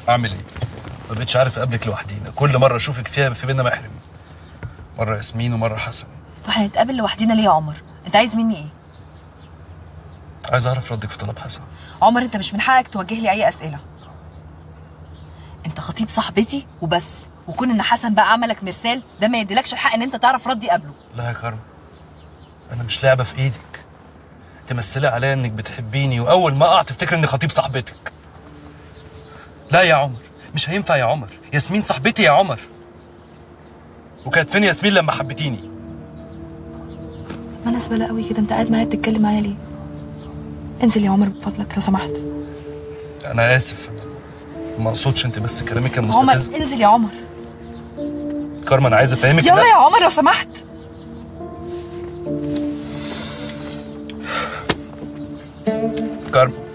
اعمل ايه ما بقتش عارف اقابلك لوحدينا كل مره اشوفك فيها في بينا محرم مره ياسمين ومره حسن وهنتقابل لوحدينا ليه يا عمر انت عايز مني ايه عايز اعرف ردك في طلب حسن عمر انت مش من حقك توجه لي اي اسئله انت خطيب صاحبتي وبس وكون ان حسن بقى عملك مرسال ده ما يديلكش الحق ان انت تعرف ردي قبله لا يا كرم انا مش لعبه في ايدك تمثلي عليا انك بتحبيني واول ما اقع تفتكر اني خطيب صاحبتك لا يا عمر مش هينفع يا عمر ياسمين صاحبتي يا عمر وكانت فين ياسمين لما حبيتيني ما انا زباله قوي كده انت قاعد معايا بتتكلم معايا ليه انزل يا عمر بفضلك لو سمحت انا اسف ما اقصدش انت بس كلامك كان عمر مستفز انزل يا عمر كارما انا عايز افهمك يلا لا. يا عمر لو سمحت كارما